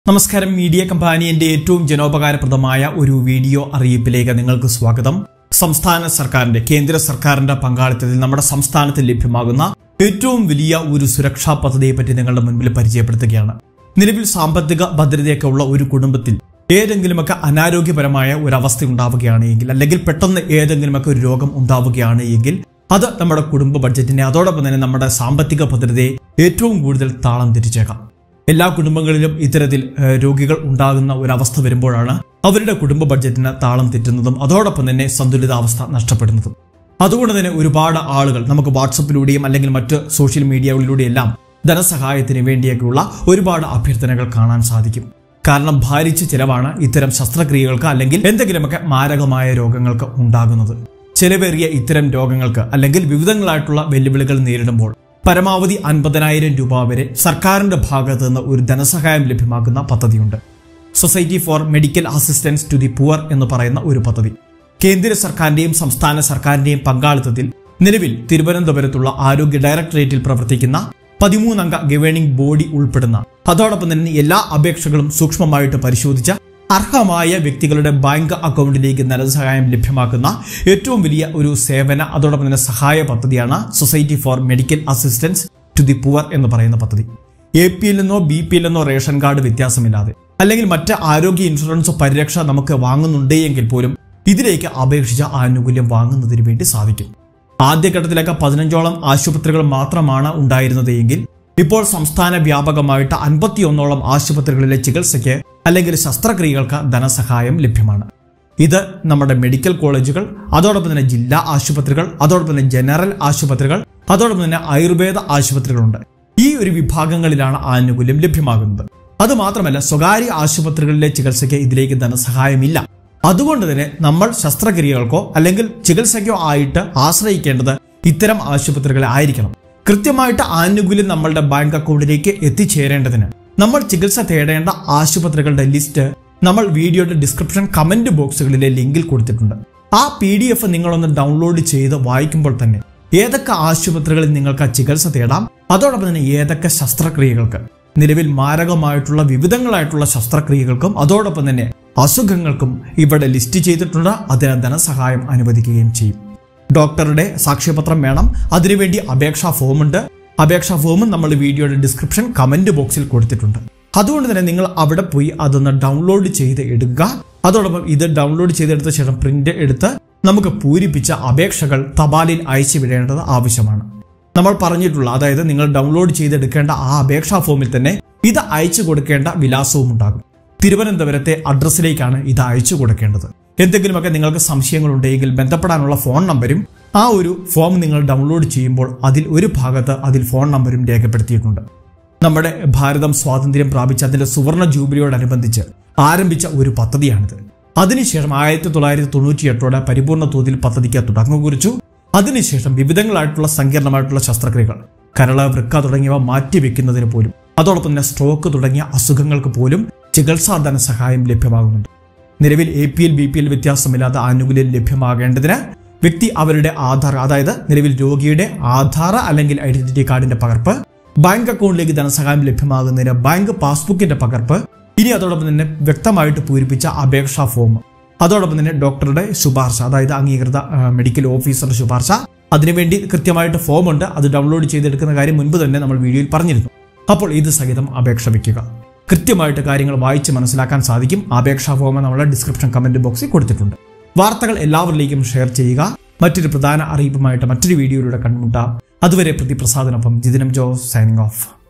നമസ്കാരം മീഡിയ കമ്പാനിയന്റെ ഏറ്റവും ജനോപകാരപ്രദമായ ഒരു വീഡിയോ അറിയിപ്പിലേക്ക് നിങ്ങൾക്ക് സ്വാഗതം സംസ്ഥാന സർക്കാരിന്റെ കേന്ദ്ര സർക്കാരിന്റെ പങ്കാളിത്തത്തിൽ നമ്മുടെ സംസ്ഥാനത്ത് ലഭ്യമാകുന്ന ഏറ്റവും വലിയ ഒരു സുരക്ഷാ പദ്ധതിയെ പറ്റി നിങ്ങളുടെ മുൻപിൽ പരിചയപ്പെടുത്തുകയാണ് നിലവിൽ സാമ്പത്തിക ഭദ്രതയൊക്കെ ഉള്ള ഒരു കുടുംബത്തിൽ ഏതെങ്കിലുമൊക്കെ അനാരോഗ്യപരമായ ഒരു അവസ്ഥ ഉണ്ടാവുകയാണ് എങ്കിൽ അല്ലെങ്കിൽ പെട്ടെന്ന് ഏതെങ്കിലുമൊക്കെ ഒരു രോഗം ഉണ്ടാവുകയാണ് എങ്കിൽ അത് നമ്മുടെ കുടുംബ ബഡ്ജറ്റിനെ അതോടൊപ്പം തന്നെ നമ്മുടെ സാമ്പത്തിക ഭദ്രതയെ ഏറ്റവും കൂടുതൽ താളം തിരിച്ചേക്കാം എല്ലാ കുടുംബങ്ങളിലും ഇത്തരത്തിൽ ഏഹ്, രോഗികൾ ഉണ്ടാകുന്ന ഒരവസ്ഥ വരുമ്പോഴാണ് അവരുടെ കുടുംബ ബഡ്ജറ്റിന് താളം തെറ്റുന്നതും അതോടൊപ്പം തന്നെ സന്തുലിതാവസ്ഥ നഷ്ടപ്പെടുന്നതും അതുകൊണ്ട് തന്നെ ഒരുപാട് ആളുകൾ നമുക്ക് വാട്സപ്പിലൂടെയും അല്ലെങ്കിൽ മറ്റ് സോഷ്യൽ മീഡിയകളിലൂടെയെല്ലാം ധനസഹായത്തിന് വേണ്ടിയൊക്കെയുള്ള ഒരുപാട് അഭ്യർത്ഥനകൾ കാണാൻ സാധിക്കും കാരണം ഭാരിച്ച ചിലവാണ് ഇത്തരം ശസ്ത്രക്രിയകൾക്ക് അല്ലെങ്കിൽ എന്തെങ്കിലുമൊക്കെ മാരകമായ രോഗങ്ങൾക്ക് ഉണ്ടാകുന്നത് ചെലവേറിയ ഇത്തരം രോഗങ്ങൾക്ക് അല്ലെങ്കിൽ വിവിധങ്ങളായിട്ടുള്ള വെല്ലുവിളികൾ നേരിടുമ്പോൾ പരമാവധി അൻപതിനായിരം രൂപ വരെ സർക്കാരിന്റെ ഭാഗത്ത് നിന്ന് ഒരു ധനസഹായം ലഭ്യമാക്കുന്ന പദ്ധതിയുണ്ട് society for medical assistance to the poor എന്ന് പറയുന്ന ഒരു പദ്ധതി കേന്ദ്ര സർക്കാരിന്റെയും സംസ്ഥാന സർക്കാരിന്റെയും പങ്കാളിത്തത്തിൽ നിലവിൽ തിരുവനന്തപുരത്തുള്ള ആരോഗ്യ ഡയറക്ടറേറ്റിൽ പ്രവർത്തിക്കുന്ന പതിമൂന്നംഗ ഗവേണിംഗ് ബോഡി ഉൾപ്പെടുന്ന അതോടൊപ്പം തന്നെ എല്ലാ അപേക്ഷകളും സൂക്ഷ്മമായിട്ട് പരിശോധിച്ച അർഹമായ വ്യക്തികളുടെ ബാങ്ക് അക്കൗണ്ടിലേക്ക് ധനസഹായം ലഭ്യമാക്കുന്ന ഏറ്റവും വലിയ ഒരു സേവന അതോടൊപ്പം തന്നെ സഹായ പദ്ധതിയാണ് society for medical assistance to the poor എന്ന് പറയുന്ന പദ്ധതി എ പി എല്ലെന്നോ ബി പി എല്ലെന്നോ റേഷൻ കാർഡ് വ്യത്യാസമില്ലാതെ അല്ലെങ്കിൽ മറ്റ് ആരോഗ്യ ഇൻഷുറൻസ് പരിരക്ഷ നമുക്ക് വാങ്ങുന്നുണ്ട് എങ്കിൽ പോലും ഇതിലേക്ക് അപേക്ഷിച്ച ആനുകൂല്യം വാങ്ങുന്നതിന് വേണ്ടി സാധിക്കും ആദ്യഘട്ടത്തിലൊക്കെ പതിനഞ്ചോളം ആശുപത്രികൾ മാത്രമാണ് ഉണ്ടായിരുന്നത് എങ്കിൽ ഇപ്പോൾ സംസ്ഥാന വ്യാപകമായിട്ട് അൻപത്തിയൊന്നോളം ആശുപത്രികളിലെ ചികിത്സയ്ക്ക് അല്ലെങ്കിൽ ശസ്ത്രക്രിയകൾക്ക് ധനസഹായം ലഭ്യമാണ് ഇത് നമ്മുടെ മെഡിക്കൽ കോളേജുകൾ അതോടൊപ്പം തന്നെ ജില്ലാ ആശുപത്രികൾ അതോടൊപ്പം തന്നെ ജനറൽ ആശുപത്രികൾ അതോടൊപ്പം തന്നെ ആയുർവേദ ആശുപത്രികളുണ്ട് ഈ ഒരു വിഭാഗങ്ങളിലാണ് ആനുകൂല്യം ലഭ്യമാകുന്നത് അതുമാത്രമല്ല സ്വകാര്യ ആശുപത്രികളിലെ ചികിത്സയ്ക്ക് ഇതിലേക്ക് ധനസഹായമില്ല അതുകൊണ്ട് തന്നെ നമ്മൾ ശസ്ത്രക്രിയകൾക്കോ അല്ലെങ്കിൽ ചികിത്സയ്ക്കോ ആയിട്ട് ആശ്രയിക്കേണ്ടത് ഇത്തരം ആശുപത്രികളെ ആയിരിക്കണം കൃത്യമായിട്ട് ആനുകൂല്യം നമ്മളുടെ ബാങ്ക് അക്കൗണ്ടിലേക്ക് എത്തിച്ചേരേണ്ടതിന് നമ്മൾ ചികിത്സ തേടേണ്ട ആശുപത്രികളുടെ ലിസ്റ്റ് നമ്മൾ വീഡിയോയുടെ ഡിസ്ക്രിപ്ഷൻ കമന്റ് ബോക്സുകളിലെ ലിങ്കിൽ കൊടുത്തിട്ടുണ്ട് ആ പി ഡി എഫ് നിങ്ങളൊന്ന് ഡൗൺലോഡ് ചെയ്ത് വായിക്കുമ്പോൾ തന്നെ ഏതൊക്കെ ആശുപത്രികളിൽ നിങ്ങൾക്ക് ചികിത്സ തേടാം അതോടൊപ്പം തന്നെ ഏതൊക്കെ ശസ്ത്രക്രിയകൾക്ക് നിലവിൽ മാരകമായിട്ടുള്ള വിവിധങ്ങളായിട്ടുള്ള ശസ്ത്രക്രിയകൾക്കും അതോടൊപ്പം തന്നെ അസുഖങ്ങൾക്കും ഇവിടെ ലിസ്റ്റ് ചെയ്തിട്ടുണ്ട് അതിന് ധനസഹായം അനുവദിക്കുകയും ചെയ്യും ഡോക്ടറുടെ സാക്ഷ്യപത്രം വേണം അതിനുവേണ്ടി അപേക്ഷാ ഫോമുണ്ട് അപേക്ഷാ ഫോമും നമ്മൾ വീഡിയോയുടെ ഡിസ്ക്രിപ്ഷൻ കമന്റ് ബോക്സിൽ കൊടുത്തിട്ടുണ്ട് അതുകൊണ്ട് തന്നെ നിങ്ങൾ അവിടെ പോയി അതൊന്ന് ഡൗൺലോഡ് ചെയ്ത് എടുക്കുക അതോടൊപ്പം ഇത് ഡൗൺലോഡ് ചെയ്തെടുത്ത ശേഷം പ്രിന്റ് എടുത്ത് നമുക്ക് പൂരിപ്പിച്ച അപേക്ഷകൾ തപാലിൽ അയച്ചു വിടേണ്ടത് ആവശ്യമാണ് നമ്മൾ പറഞ്ഞിട്ടുള്ള അതായത് നിങ്ങൾ ഡൗൺലോഡ് ചെയ്തെടുക്കേണ്ട ആ അപേക്ഷാ ഫോമിൽ തന്നെ ഇത് അയച്ചു കൊടുക്കേണ്ട വിലാസവും ഉണ്ടാകും തിരുവനന്തപുരത്തെ അഡ്രസ്സിലേക്കാണ് ഇത് അയച്ചു കൊടുക്കേണ്ടത് എന്തെങ്കിലുമൊക്കെ നിങ്ങൾക്ക് സംശയങ്ങളുണ്ടെങ്കിൽ ബന്ധപ്പെടാനുള്ള ഫോൺ നമ്പരും ആ ഒരു ഫോം നിങ്ങൾ ഡൗൺലോഡ് ചെയ്യുമ്പോൾ അതിൽ ഒരു ഭാഗത്ത് അതിൽ ഫോൺ നമ്പരും രേഖപ്പെടുത്തിയിട്ടുണ്ട് നമ്മുടെ ഭാരതം സ്വാതന്ത്ര്യം പ്രാപിച്ച അതിന്റെ സുവർണ ജൂബിലിയോടനുബന്ധിച്ച് ആരംഭിച്ച ഒരു പദ്ധതിയാണിത് അതിനുശേഷം ആയിരത്തി തൊള്ളായിരത്തി തൊണ്ണൂറ്റി എട്ടോടെ പരിപൂർണ തോതിൽ പദ്ധതിക്ക് തുടക്കം കുറിച്ചു അതിനുശേഷം വിവിധങ്ങളായിട്ടുള്ള സങ്കീർണമായിട്ടുള്ള ശസ്ത്രക്രിയകൾ കരള വൃക്ക തുടങ്ങിയവ മാറ്റിവെക്കുന്നതിന് പോലും അതോടൊപ്പം തന്നെ സ്ട്രോക്ക് തുടങ്ങിയ അസുഖങ്ങൾക്ക് പോലും ചികിത്സാ ധനസഹായം ലഭ്യമാകുന്നുണ്ട് നിലവിൽ A P L B P L വ്യത്യാസമില്ലാതെ ആനുകൂല്യം ലഭ്യമാകേണ്ടതിന് വ്യക്തി അവരുടെ ആധാർ അതായത് നിലവിൽ രോഗിയുടെ ആധാർ അല്ലെങ്കിൽ ഐഡന്റിറ്റി കാർഡിന്റെ പകർപ്പ് ബാങ്ക് അക്കൗണ്ടിലേക്ക് ധനസഹായം ലഭ്യമാകുന്നതിന് ബാങ്ക് പാസ്ബുക്കിന്റെ പകർപ്പ് ഇനി അതോടൊപ്പം തന്നെ വ്യക്തമായിട്ട് പൂരിപ്പിച്ച അപേക്ഷാ ഫോം അതോടൊപ്പം തന്നെ ഡോക്ടറുടെ ശുപാർശ അതായത് അംഗീകൃത ആ, മെഡിക്കൽ ഓഫീസറുടെ ശുപാർശ അതിനുവേണ്ടി കൃത്യമായിട്ട് ഫോം ഉണ്ട് അത് ഡൗൺലോഡ് ചെയ്തെടുക്കുന്ന കാര്യം മുൻപ് തന്നെ നമ്മൾ വീഡിയോയിൽ പറഞ്ഞിരുന്നു അപ്പോൾ ഇത് സഹിതം അപേക്ഷ വയ്ക്കുക കൃത്യമായിട്ട് കാര്യങ്ങൾ വായിച്ച് മനസ്സിലാക്കാൻ സാധിക്കും അപേക്ഷാ ഫോം നമ്മുടെ ഡിസ്ക്രിപ്ഷൻ കമന്റ് ബോക്സിൽ കൊടുത്തിട്ടുണ്ട് വാർത്തകൾ എല്ലാവരിലേക്കും ഷെയർ ചെയ്യുക മറ്റൊരു പ്രധാന അറിയിപ്പുമായിട്ട് മറ്റൊരു വീഡിയോയിലൂടെ കണ്ടുമുട്ടാം അതുവരെ പ്രതിപ്രസാദിനൊപ്പം ജിതിനം ജോസ് സൈനിങ് ഓഫ്